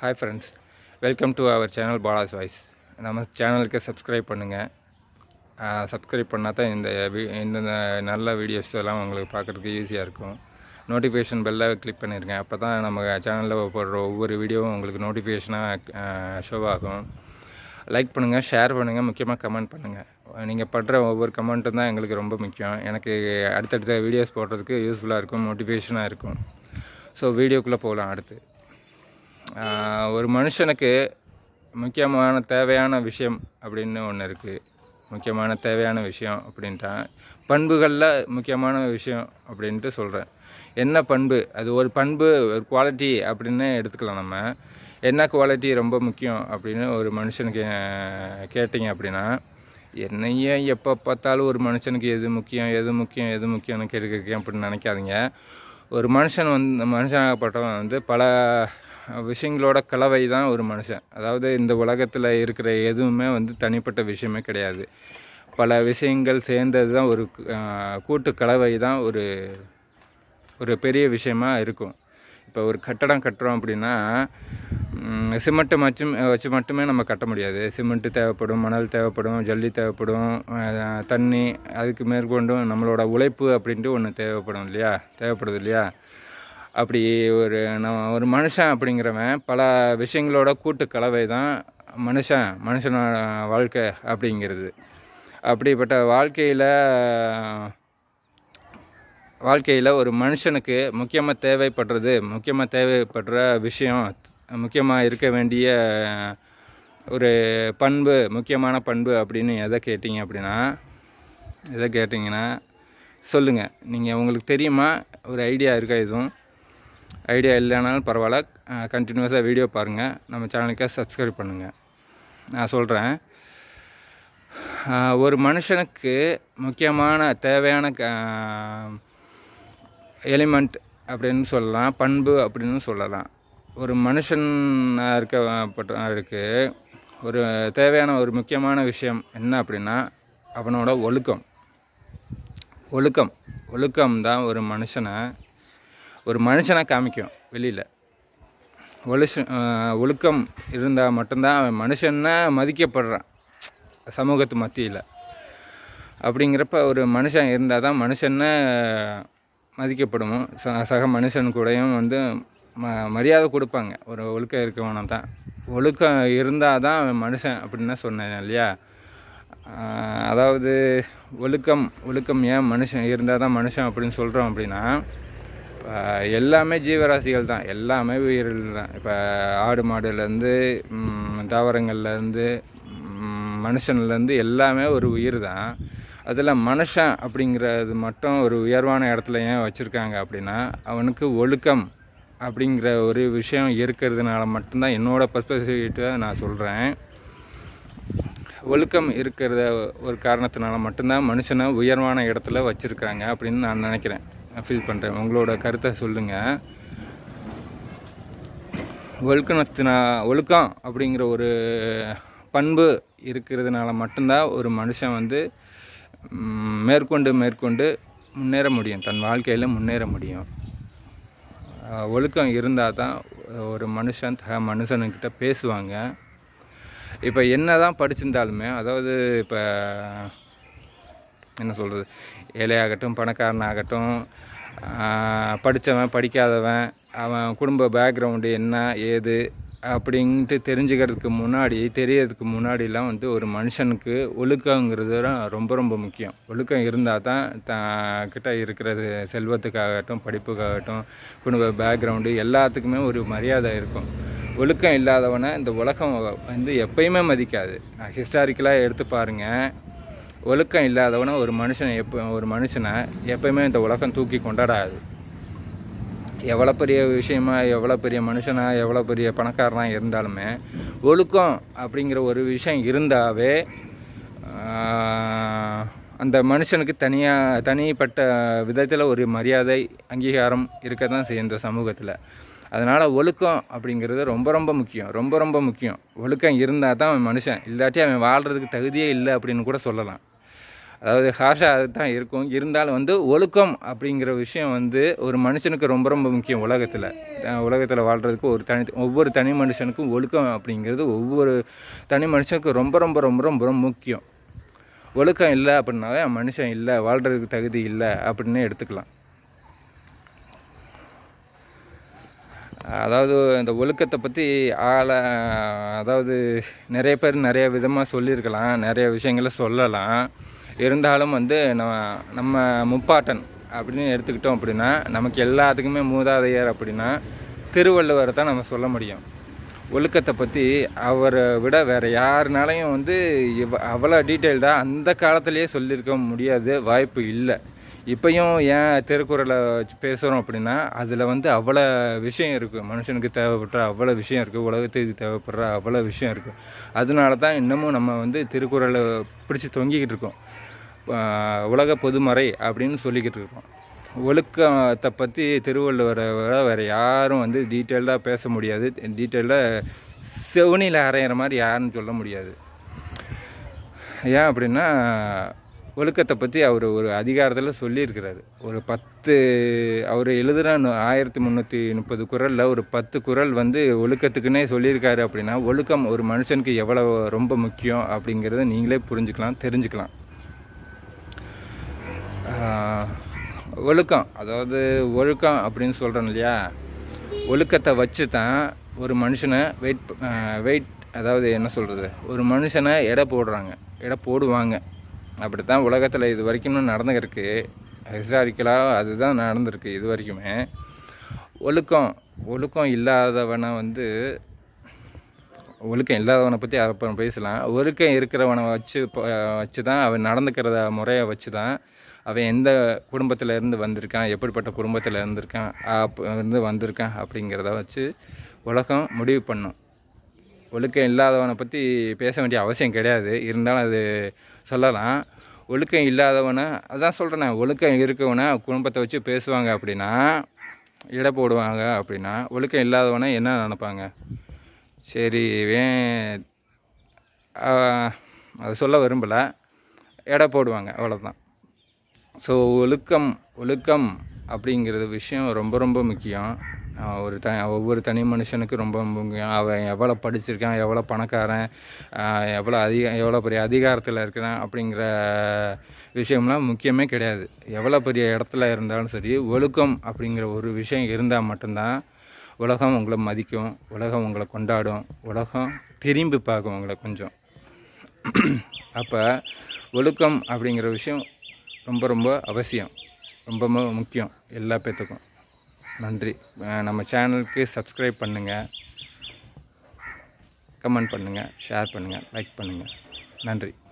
hi friends welcome to our channel Bala's voice நம்ம சேனலுக்கு subscribe பண்ணுங்கள் சப்ஸ்கிரைப் பண்ணால் தான் இந்த வி- இந்த நல்ல வீடியோஸ் எல்லாம் உங்களுக்கு பார்க்குறதுக்கு ஈஸியாக இருக்கும் நோட்டிஃபிகேஷன் பெல்லை கிளிக் பண்ணிருங்க அப்போ தான் நம்ம சேனலில் போடுற ஒவ்வொரு வீடியோவும் உங்களுக்கு நோட்டிஃபிகேஷனாக ஷோ ஆகும் லைக் பண்ணுங்கள் ஷேர் பண்ணுங்கள் முக்கியமாக கமெண்ட் பண்ணுங்கள் நீங்கள் படுற ஒவ்வொரு கமெண்ட்டும் தான் எங்களுக்கு ரொம்ப முக்கியம் எனக்கு அடுத்தடுத்த வீடியோஸ் போடுறதுக்கு யூஸ்ஃபுல்லாக இருக்கும் மோட்டிவேஷனாக இருக்கும் ஸோ வீடியோக்குள்ளே போகலாம் அடுத்து ஆஹ் ஒரு மனுஷனுக்கு முக்கியமான தேவையான விஷயம் அப்படின்னு ஒன்று இருக்குது முக்கியமான தேவையான விஷயம் அப்படின்ட்டா பண்புகளில் முக்கியமான விஷயம் அப்படின்ட்டு சொல்கிறேன் என்ன பண்பு அது ஒரு பண்பு ஒரு குவாலிட்டி அப்படின்னு எடுத்துக்கலாம் நம்ம என்ன குவாலிட்டி ரொம்ப முக்கியம் அப்படின்னு ஒரு மனுஷனுக்கு ஆஹ், கேட்டிங்க அப்படின்னா என்னையே எப்போ பார்த்தாலும் ஒரு மனுஷனுக்கு எது முக்கியம் எது முக்கியம் எது முக்கியம்னு கேட்டுருக்கேன் அப்படின்னு நினைக்காதீங்க ஒரு மனுஷன் வந்து மனுஷனாகப்பட்டவன் வந்து பல விஷயங்களோட கலவை தான் ஒரு மனுஷன் அதாவது இந்த உலகத்தில் இருக்கிற எதுவுமே வந்து தனிப்பட்ட விஷயமே கிடையாது பல விஷயங்கள் சேர்ந்தது தான் ஒரு ஆஹ், கூட்டு கலவை தான் ஒரு ஒரு பெரிய விஷயமா இருக்கும் இப்போ ஒரு கட்டடம் கட்டுறோம் அப்படின்னா ம், சிமெண்ட்டு மட்டும் வச்சு மட்டுமே நம்ம கட்ட முடியாது சிமெண்ட்டு தேவைப்படும் மணல் தேவைப்படும் ஜல்லி தேவைப்படும் அஹ், தண்ணி அதுக்கு மேற்கொண்டும் நம்மளோட உழைப்பு அப்படின்ட்டு ஒன்று தேவைப்படும் இல்லையா தேவைப்படுது இல்லையா அப்படி ஒரு நம்ம ஒரு மனுஷன் அப்படிங்கிறவன் பல விஷயங்களோட கூட்டு கலவை தான் மனுஷன் மனுஷனோட வாழ்க்கை அப்படிங்கிறது அப்படிப்பட்ட வாழ்க்கையில் வாழ்க்கையில் ஒரு மனுஷனுக்கு முக்கியமாக தேவைப்படுறது முக்கியமாக தேவைப்படுற விஷயம் முக்கியமாக இருக்க வேண்டிய ஒரு பண்பு முக்கியமான பண்பு அப்படின்னு எதை கேட்டிங்க அப்படின்னா எதை கேட்டிங்கன்னா சொல்லுங்கள் நீங்கள் உங்களுக்கு தெரியுமா ஒரு ஐடியா இருக்கா எதுவும் ஐடியா இல்லைனாலும் பரவாயில்ல கண்டினியூஸாக வீடியோ பாருங்கள் நம்ம சேனலுக்கு சப்ஸ்கிரைப் பண்ணுங்கள் நான் சொல்கிறேன் ஒரு மனுஷனுக்கு முக்கியமான தேவையான எலிமெண்ட் அப்படின்னு சொல்லலாம் பண்பு அப்படின்னு சொல்லலாம் ஒரு மனுஷன் இருக்கப்பட்டவருக்கு ஒரு தேவையான ஒரு முக்கியமான விஷயம் என்ன அப்படின்னா அவனோட ஒழுக்கம் ஒழுக்கம் ஒழுக்கம் தான் ஒரு மனுஷனை ஒரு மனுஷனை காமிக்கும் வெளியில் ஒழுஷ ஒழுக்கம் இருந்தால் மட்டும்தான் அவன் மனுஷன்னா மதிக்கப்படுறான் சமூகத்து மத்தியில் அப்படிங்கிறப்ப ஒரு மனுஷன் இருந்தால் தான் மனுஷன்னு மதிக்கப்படும் ச சக மனுஷன் கூடயும் வந்து ம மரியாதை கொடுப்பாங்க ஒரு ஒழுக்கம் இருக்கவனை தான் ஒழுக்கம் இருந்தால் தான் அவன் மனுஷன் அப்படின்னு சொன்னேன் இல்லையா ஆஹ் அதாவது ஒழுக்கம் ஒழுக்கம் ஏன் மனுஷன் இருந்தால் தான் மனுஷன் அப்படின்னு சொல்கிறோம் அப்படின்னா இப்போ எல்லாமே ஜீவராசிகள் தான் எல்லாமே உயிரில் தான் இப்போ ஆடு மாடுலேருந்து தாவரங்கள்லேருந்து மனுஷன்லேருந்து எல்லாமே ஒரு உயிர் தான் அதில் மனுஷன் அப்படிங்கிறது மட்டும் ஒரு உயர்வான இடத்துல ஏன் வச்சுருக்காங்க அப்படின்னா அவனுக்கு ஒழுக்கம் அப்படிங்கிற ஒரு விஷயம் இருக்கிறதுனால மட்டும்தான் என்னோட பர்ஸ்பெக்டிவை நான் சொல்கிறேன் ஒழுக்கம் இருக்கிறத ஒரு காரணத்தினால மட்டும்தான் மனுஷனை உயர்வான இடத்துல வச்சுருக்காங்க அப்படின்னு நான் நினைக்கிறேன் நான் ஃபீல் பண்ணுறேன் உங்களோட கருத்தை சொல்லுங்கள் ஒழுக்கணத்தினா ஒழுக்கம் அப்படிங்கிற ஒரு பண்பு இருக்கிறதுனால மட்டும்தான் ஒரு மனுஷன் வந்து ம், மேற்கொண்டு மேற்கொண்டு முன்னேற முடியும் தன் வாழ்க்கையில் முன்னேற முடியும் அஹ், ஒழுக்கம் இருந்தால் தான் ஒரு மனுஷன் தக மனுஷனுக்கிட்ட பேசுவாங்க இப்போ என்ன தான் படிச்சிருந்தாலுமே அதாவது இப்போ என்ன சொல்கிறது ஏழையாகட்டும் பணக்காரனாகட்டும் படித்தவன் படிக்காதவன் அவன் குடும்ப பேக்ரவுண்டு என்ன ஏது அப்படின்ட்டு தெரிஞ்சுக்கிறதுக்கு முன்னாடி தெரியறதுக்கு முன்னாடிலாம் வந்து ஒரு மனுஷனுக்கு ஒழுக்கங்கிறது தான் ரொம்ப ரொம்ப முக்கியம் ஒழுக்கம் இருந்தால் தான் தான் கிட்ட இருக்கிறது செல்வத்துக்காகட்டும் படிப்புக்காகட்டும் குடும்ப பேக்ரவுண்டு எல்லாத்துக்குமே ஒரு மரியாதை இருக்கும் ஒழுக்கம் இல்லாதவனை இந்த உலகம் வந்து எப்பயுமே மதிக்காது ஹிஸ்டாரிக்கலாக எடுத்து பாருங்கள் ஒழுக்கம் இல்லாதவனை ஒரு மனுஷனை எப்போ ஒரு மனுஷனை எப்பயுமே இந்த உலகம் தூக்கி கொண்டாடாது எவ்வளோ பெரிய விஷயமா எவ்வளோ பெரிய மனுஷனா எவ்வளோ பெரிய பணக்காரனா இருந்தாலுமே ஒழுக்கம் அப்படிங்கிற ஒரு விஷயம் இருந்தாவே ஆஹ், அந்த மனுஷனுக்கு தனியாக தனிப்பட்ட விதத்தில் ஒரு மரியாதை அங்கீகாரம் இருக்க தான் செய்யும் இந்த சமூகத்தில் அதனால் ஒழுக்கம் அப்படிங்கிறது ரொம்ப ரொம்ப முக்கியம் ரொம்ப ரொம்ப முக்கியம் ஒழுக்கம் இருந்தால் தான் அவன் மனுஷன் இல்லாட்டி அவன் வாழ்கிறதுக்கு தகுதியே இல்லை அப்படின்னு கூட சொல்லலாம் அதாவது ஹார்ஷாக அதுதான் இருக்கும் இருந்தாலும் வந்து ஒழுக்கம் அப்படிங்கிற விஷயம் வந்து ஒரு மனுஷனுக்கு ரொம்ப ரொம்ப முக்கியம் உலகத்தில் உலகத்தில் வாழ்கிறதுக்கு ஒரு தனி ஒவ்வொரு தனி மனுஷனுக்கும் ஒழுக்கம் அப்படிங்கிறது ஒவ்வொரு தனி மனுஷனுக்கும் ரொம்ப ரொம்ப ரொம்ப ரொம்ப ரொம்ப முக்கியம் ஒழுக்கம் இல்லை அப்படின்னாவே மனுஷன் இல்லை வாழ்கிறதுக்கு தகுதி இல்லை அப்படின்னு எடுத்துக்கலாம் அதாவது இந்த ஒழுக்கத்தை பற்றி ஆளை அதாவது நிறைய பேர் நிறைய விதமாக சொல்லியிருக்கலாம் நிறைய விஷயங்களை சொல்லலாம் இருந்தாலும் வந்து நம்ம நம்ம முப்பாட்டன் அப்படின்னு எடுத்துக்கிட்டோம் அப்படின்னா நமக்கு எல்லாத்துக்குமே மூதாதையர் அப்படின்னா திருவள்ளுவரை தான் நம்ம சொல்ல முடியும் ஒழுக்கத்தை பற்றி அவரை விட வேறு யாருனாலையும் வந்து இவ அவ்வளோ டீட்டெயில்டாக அந்த காலத்திலேயே சொல்லியிருக்க முடியாது வாய்ப்பு இல்லை இப்பயும் ஏன் திருக்குறளை வச்சு பேசுகிறோம் அப்படின்னா அதில் வந்து அவ்வளோ விஷயம் இருக்குது மனுஷனுக்கு தேவைப்படுற அவ்வளோ விஷயம் இருக்குது உலகத்துக்கு தேவைப்படுற அவ்வளோ விஷயம் இருக்குது அதனால தான் இன்னமும் நம்ம வந்து திருக்குறளை பிடிச்சி தொங்கிக்கிட்டு இருக்கோம் ஆஹ் உலக பொதுமறை அப்படின்னு சொல்லிக்கிட்டு இருக்கோம் ஒழுக்கத்தை பற்றி திருவள்ளுவரை விட வேறு யாரும் வந்து டீட்டெயில்டாக பேச முடியாது டீட்டெயில்டாக செவனியில் அரையிற மாதிரி யாருன்னு சொல்ல முடியாது ஏன் அப்படின்னா ஒழுக்கத்தை பற்றி அவர் ஒரு அதிகாரத்தில் சொல்லியிருக்கிறாரு ஒரு பத்து அவர் எழுதுகிற ஆயிரத்தி முந்நூற்றி முப்பது குரலில் ஒரு பத்து குரல் வந்து ஒழுக்கத்துக்குன்னே சொல்லியிருக்காரு அப்படின்னா ஒழுக்கம் ஒரு மனுஷனுக்கு எவ்வளோ ரொம்ப முக்கியம் அப்படிங்கிறத நீங்களே புரிஞ்சுக்கலாம் தெரிஞ்சுக்கலாம் ஆஹ், ஒழுக்கம் அதாவது ஒழுக்கம் அப்படின்னு சொல்கிறோம் இல்லையா ஒழுக்கத்தை வச்சு தான் ஒரு மனுஷனை வெயிட் வெயிட் அதாவது என்ன சொல்கிறது ஒரு மனுஷனை எடை போடுறாங்க எடை போடுவாங்க அப்படி தான் உலகத்தில் இது வரைக்கும் நடந்துருக்கு ஹிஸ்டாரிக்கலாக அதுதான் நடந்திருக்கு இது வரைக்குமே ஒழுக்கம் ஒழுக்கம் இல்லாதவனை வந்து ஒழுக்கம் இல்லாதவனை பற்றி அப்புறம் பேசலாம் ஒழுக்கம் இருக்கிறவனை வச்சு ப- வச்சு தான் அவன் நடந்துக்கிறத முறையை வச்சு தான் அவன் எந்த குடும்பத்தில் இருந்து வந்திருக்கான் எப்படிப்பட்ட குடும்பத்தில் இருந்திருக்கான் அப்ப இருந்து வந்திருக்கான் அப்படிங்கிறத வச்சு உலகம் முடிவு பண்ணும் ஒழுக்கம் இல்லாதவனை பற்றி பேச வேண்டிய அவசியம் கிடையாது இருந்தாலும் அது சொல்லலாம் ஒழுக்கம் இல்லாதவனை அதான் சொல்கிறேனே ஒழுக்கம் இருக்கவனை குடும்பத்தை வச்சு பேசுவாங்க அப்படின்னா இடை போடுவாங்க அப்படின்னா ஒழுக்கம் இல்லாதவனை என்ன நினைப்பாங்க சரி இவன் ஆஹ், அதை சொல்ல விரும்பலை எடை போடுவாங்க அவ்வளோதான் ஸோ ஒழுக்கம் ஒழுக்கம் அப்படிங்கிறது விஷயம் ரொம்ப ரொம்ப முக்கியம் ஆஹ் ஒரு த ஒவ்வொரு தனி மனுஷனுக்கு ரொம்ப ரொம்ப முக்கியம் அவன் எவ்வளோ படிச்சிருக்கான் எவ்வளோ பணக்காரன் ஆஹ் எவ்வளோ அதிக எவ்வளோ பெரிய அதிகாரத்தில் இருக்கிறான் அப்படிங்கிற விஷயம்லாம் முக்கியமே கிடையாது எவ்வளோ பெரிய இடத்துல இருந்தாலும் சரி ஒழுக்கம் அப்படிங்கிற ஒரு விஷயம் இருந்தால் மட்டும்தான் உலகம் உங்களை மதிக்கும் உலகம் உங்களை கொண்டாடும் உலகம் திரும்பி பார்க்கும் உங்களை கொஞ்சம் அப்போ ஒழுக்கம் அப்படிங்கிற விஷயம் ரொம்ப ரொம்ப அவசியம் ரொம்ப ரொம்ப முக்கியம் எல்லா பேர்த்துக்கும் நன்றி அஹ் நம்ம சேனலுக்கு சப்ஸ்கிரைப் பண்ணுங்கள் கமெண்ட் பண்ணுங்கள் ஷேர் பண்ணுங்கள் லைக் பண்ணுங்கள் நன்றி